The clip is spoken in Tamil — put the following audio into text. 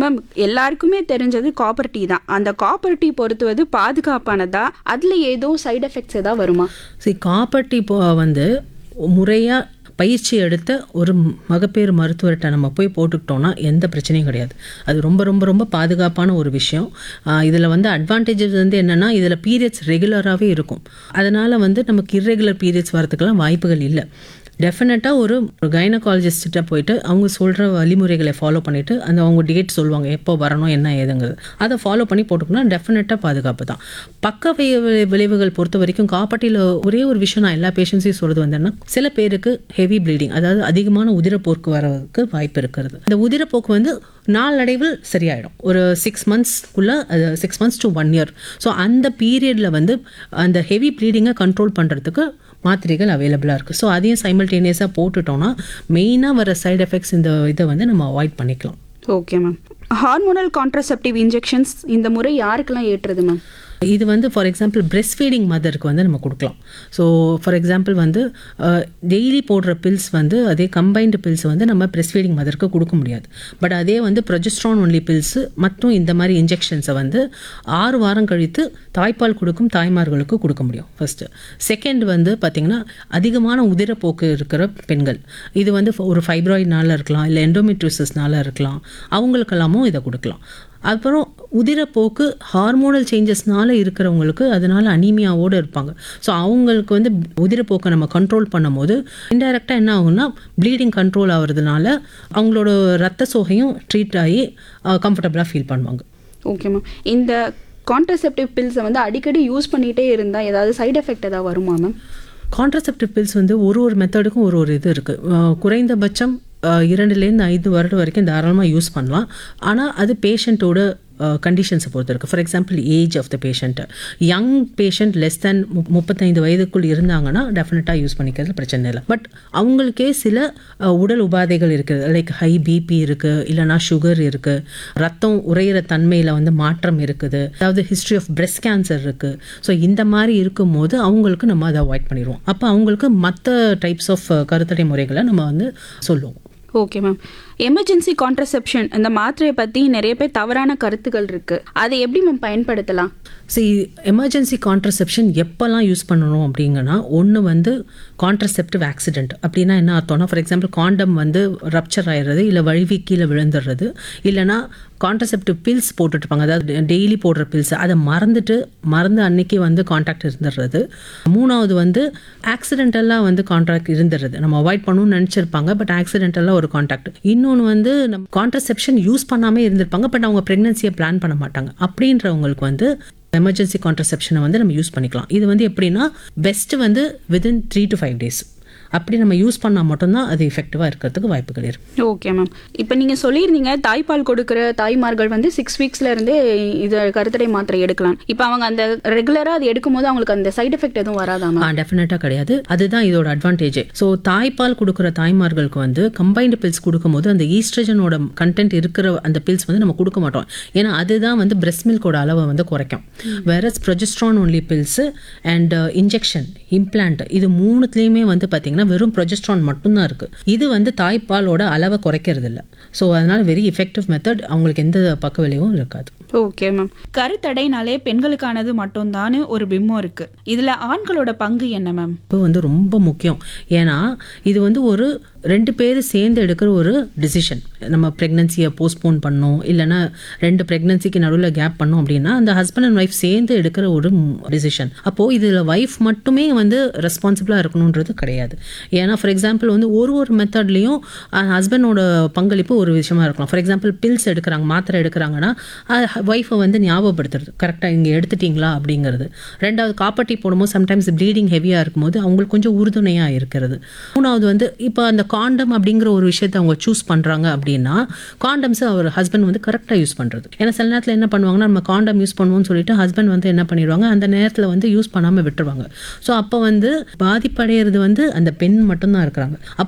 மேம் எல்லாருக்குமே தெரிஞ்சது காப்பர் டீ தான் அந்த காப்பர் டீ பொறுத்துவது பாதுகாப்பானதா அதில் ஏதோ சைடு எஃபெக்ட்ஸ் ஏதாவது வருமா சரி காப்பர் டீ இப்போ வந்து முறையாக பயிற்சி எடுத்த ஒரு மகப்பேறு மருத்துவர்கிட்ட நம்ம போய் போட்டுக்கிட்டோம்னா எந்த பிரச்சனையும் கிடையாது அது ரொம்ப ரொம்ப ரொம்ப பாதுகாப்பான ஒரு விஷயம் இதில் வந்து அட்வான்டேஜஸ் வந்து என்னென்னா இதில் பீரியட்ஸ் ரெகுலராகவே இருக்கும் அதனால் வந்து நமக்கு இர்ரெகுலர் பீரியட்ஸ் வரதுக்கெல்லாம் வாய்ப்புகள் இல்லை டெஃபினட்டாக ஒரு கைனகாலஜிஸ்ட்ட போயிட்டு அவங்க சொல்கிற வழிமுறைகளை ஃபாலோ பண்ணிவிட்டு அந்த அவங்க டேட் சொல்லுவாங்க எப்போ வரணும் என்ன ஏதுங்கிறது அதை ஃபாலோ பண்ணி போட்டுக்கணும் டெஃபினட்டாக பாதுகாப்பு தான் பக்க விளை- விளைவுகள் பொறுத்த வரைக்கும் காப்பாட்டியில் ஒரே ஒரு விஷயம் நான் எல்லா பேஷண்ட்ஸையும் சொல்கிறது வந்தேன்னா சில பேருக்கு ஹெவி ப்ளீடிங் அதாவது அதிகமான உதிரப்போக்கு வரதுக்கு வாய்ப்பு இருக்கிறது இந்த உதிரப்போக்கு வந்து நாளடைவில் சரியாயிடும் ஒரு சிக்ஸ் மந்த்ஸ்க்குள்ளே அது six months to one year so அந்த பீரியடில் வந்து அந்த ஹெவி ப்ளீடிங்கை கண்ட்ரோல் பண்ணுறதுக்கு மாத்திரைகள் அவைலபிளாக இருக்குது ஸோ அதையும் சைமல்டேனியஸாக போட்டுட்டோம்னா மெயினாக வர சைடு எஃபெக்ட்ஸ் இந்த இதை வந்து நம்ம அவாய்ட் பண்ணிக்கலாம் okay ma'am hormonal contraceptive injections இந்த முறை யாருக்கெல்லாம் ஏற்றுது மேம் இது வந்து ஃபார் எக்ஸாம்பிள் பிரெஸ்ட் ஃபீடிங் மதருக்கு வந்து நம்ம கொடுக்கலாம் ஸோ ஃபார் எக்ஸாம்பிள் வந்து டெய்லி போடுற பில்ஸ் வந்து அதே கம்பைன்டு பில்ஸ் வந்து நம்ம பிரெஸ்ட் ஃபீடிங் மதருக்கு கொடுக்க முடியாது பட் அதே வந்து ப்ரொஜெஸ்ட்ரான் ஒன்லி பில்ஸு மற்றும் இந்த மாதிரி இன்ஜெக்ஷன்ஸை வந்து ஆறு வாரம் கழித்து தாய்ப்பால் கொடுக்கும் தாய்மார்களுக்கு கொடுக்க முடியும் ஃபர்ஸ்ட்டு செகண்ட் வந்து பார்த்திங்கன்னா அதிகமான உதிரப்போக்கு இருக்கிற பெண்கள் இது வந்து ஒரு ஃபைப்ராய்ட்னால இருக்கலாம் இல்லை எண்டோமெட்ரியோசிஸ்னால இருக்கலாம் அவங்களுக்கெல்லாமும் இதை கொடுக்கலாம் அப்புறம் உதிரப்போக்கு ஹார்மோனல் சேஞ்சஸ்னால இருக்கிறவங்களுக்கு அதனால அனீமியாவோடு இருப்பாங்க ஸோ அவங்களுக்கு வந்து உதிரப்போக்கை நம்ம கண்ட்ரோல் பண்ணும்போது இன்டைரக்டாக என்ன ஆகும்னா ப்ளீடிங் கண்ட்ரோல் ஆகிறதுனால அவங்களோட ரத்த சோகையும் ட்ரீட் ஆகி கம்ஃபர்டபுளாக ஃபீல் பண்ணுவாங்க ஓகே மேம் இந்த கான்ட்ரசெப்டிவ் பில்ஸை வந்து அடிக்கடி யூஸ் பண்ணிகிட்டே இருந்தால் ஏதாவது சைடு எஃபெக்ட் ஏதாவது வருமா மேம் கான்ட்ரசெப்டிவ் பில்ஸ் வந்து ஒரு ஒரு மெத்தடுக்கும் ஒரு ஒரு இது இருக்குது குறைந்தபட்சம் அஹ், இரண்டுலேருந்து ஐந்து வருடம் வரைக்கும் தாராளமாக யூஸ் பண்ணலாம் ஆனால் அது பேஷண்ட்டோட கண்டிஷன்ஸை பொறுத்து இருக்குது for example age of the patient young patient less than முப்பத்தைந்து வயதுக்குள் இருந்தாங்கன்னா டெஃபினட்டாக யூஸ் பண்ணிக்கிறது பிரச்சனை இல்லை பட் அவங்களுக்கே சில அஹ், உடல் உபாதைகள் இருக்குது லைக் ஹை பிபி இருக்குது இல்லைனா சுகர் இருக்குது ரத்தம் உறையிற தன்மையில் வந்து மாற்றம் இருக்குது அதாவது ஹிஸ்ட்ரி ஆஃப் breast கேன்சர் இருக்குது ஸோ இந்த மாதிரி இருக்கும்போது அவங்களுக்கு நம்ம அதை அவாய்ட் பண்ணிடுவோம் அப்போ அவங்களுக்கு மற்ற டைப்ஸ் ஆஃப் கருத்தடை முறைகளை நம்ம வந்து சொல்லுவோம் ஓகே மேம் எமர்ஜென்சி கான்ட்ரசெப்ஷன் இந்த மாத்திரையை பற்றி நிறைய பேர் தவறான கருத்துக்கள் இருக்குது அதை எப்படி மேம் பயன்படுத்தலாம் சி எமர்ஜென்சி கான்ட்ரசெப்ஷன் எப்போல்லாம் யூஸ் பண்ணணும் அப்படிங்கன்னா ஒன்று வந்து கான்ட்ரசெப்டிவ் ஆக்சிடென்ட் அப்படின்னா என்ன அர்த்தம்னா ஃபார் எக்ஸாம்பிள் காண்டம் வந்து ரப்சர் ஆயிடுறது இல்லை வழுவி கீழே விழுந்துடுறது இல்லைனா கான்ட்ரசெப்டிவ் பில்ஸ் போட்டுட்ருப்பாங்க அதாவது டெய்லி போடுற பில்ஸ் அதை மறந்துட்டு மறந்து அன்னைக்கு வந்து காண்டாக்ட் இருந்துடுறது மூணாவது வந்து ஆக்சிடென்டலாக வந்து கான்ட்ராக்ட் இருந்துடுறது நம்ம அவாய்ட் பண்ணணும்னு நினச்சிருப்பாங்க பட் ஆக்சிடென்டலாக ஒரு கான்டாக்ட் இன்னொன்று வந்து நம்ம கான்ட்ரசெப்ஷன் யூஸ் பண்ணாமே இருந்திருப்பாங்க பட் அவங்க ப்ரெக்னன்சியை பிளான் பண்ண மாட்டாங்க அப்படின்றவங்களுக்கு வந்து எமர்ஜென்சி கான்ட்ரசெப்ஷனை வந்து நம்ம யூஸ் பண்ணிக்கலாம் இது வந்து எப்படின்னா பெஸ்ட் வந்து within three to five days அப்படி நம்ம யூஸ் பண்ணால் மட்டும்தான் அது எஃபெக்டிவாக இருக்கிறதுக்கு வாய்ப்புகள் இருக்கு ஓகே மேம் இப்போ நீங்கள் சொல்லியிருந்தீங்க தாய்ப்பால் கொடுக்குற தாய்மார்கள் வந்து சிக்ஸ் வீக்ஸ்ல இருந்தே இது கருத்தடை மாத்திரை எடுக்கலாம் இப்போ அவங்க அந்த ரெகுலராக அது எடுக்கும்போது அவங்களுக்கு அந்த சைடு எஃபெக்ட் எதுவும் வராதா மேம் ஆ டெஃபினட்டாக கிடையாது அதுதான் இதோட அட்வான்டேஜ் ஸோ தாய்ப்பால் கொடுக்குற தாய்மார்களுக்கு வந்து கம்பைன்டு பில்ஸ் கொடுக்கும்போது அந்த ஈஸ்ட்ரஜனோட கண்டென்ட் இருக்கிற அந்த பில்ஸ் வந்து நம்ம கொடுக்க மாட்டோம் ஏன்னா அதுதான் வந்து பிரெஸ்ட் மில்கோட அளவை வந்து குறைக்கும் வேற progesterone only pills and injection implant இது மூணுத்துலேயுமே வந்து பார்த்தீங்கன்னா வெறும் ப்ரொஜெஸ்ட்ரான் மட்டும்தான் இருக்கு இது வந்து தாய்ப்பாலோட அளவை குறைக்கிறது இல்லை ஸோ அதனால வெரி எஃபெக்டிவ் மெத்தட் அவங்களுக்கு எந்த பக்க விளைவும் இருக்காது ஓகே மேம் கருத்தடைனாலே பெண்களுக்கானது மட்டும்தான்னு ஒரு பிம்பம் இருக்கு இதுல ஆண்களோட பங்கு என்ன மேம் இப்போ வந்து ரொம்ப முக்கியம் ஏன்னா இது வந்து ஒரு ரெண்டு பேர் சேர்ந்து எடுக்கிற ஒரு டிசிஷன் நம்ம ப்ரெக்னன்சியை போஸ்ட்போன் பண்ணோம் இல்லைன்னா ரெண்டு ப்ரெக்னன்சிக்கு நடுவில் கேப் பண்ணோம் அப்படின்னா அந்த ஹஸ்பண்ட் அண்ட் ஒய்ஃப் சேர்ந்து எடுக்கிற ஒரு டிசிஷன் அப்போது இதில் ஒய்ஃப் மட்டுமே வந்து ரெஸ்பான்சிபிளாக இருக்கணுன்றது கிடையாது ஏன்னா ஃபார் எக்ஸாம்பிள் வந்து ஒரு ஒரு மெத்தட்லேயும் ஹஸ்பண்டோட பங்களிப்பு ஒரு விஷயமா இருக்கலாம் ஃபார் எக்ஸாம்பிள் பில்ஸ் எடுக்கிறாங்க மாத்திரை எடுக்கிறாங்கன்னா ஒய்ஃபை வந்து ஞாபகப்படுத்துறது கரெக்டாக இங்கே எடுத்துட்டீங்களா அப்படிங்கிறது ரெண்டாவது காப்பட்டி போடும்போது சம்டைம்ஸ் ப்ளீடிங் ஹெவியாக இருக்கும்போது அவங்களுக்கு கொஞ்சம் உறுதுணையாக இருக்கிறது மூணாவது வந்து இப்போ அந்த காண்டம் அப்படிங்கிற ஒரு விஷயத்தை அவங்க சூஸ் பண்ணுறாங்க அப்படின்னா காண்டம்ஸ் அவர் ஹஸ்பண்ட் வந்து கரெக்டாக யூஸ் பண்ணுறது ஏன்னா சில நேரத்தில் என்ன பண்ணுவாங்கன்னா நம்ம காண்டம் யூஸ் பண்ணுவோம்னு சொல்லிட்டு ஹஸ்பண்ட் வந்து என்ன பண்ணிடுவாங்க அந்த நேரத்தில் வந்து யூஸ் பண்ணாமல் விட்டுருவாங்க ஸோ அப்போ வந்து பாதிப்படைகிறது வந்து அந்த பெண் மட்டும்தான் இருக்கிறாங்க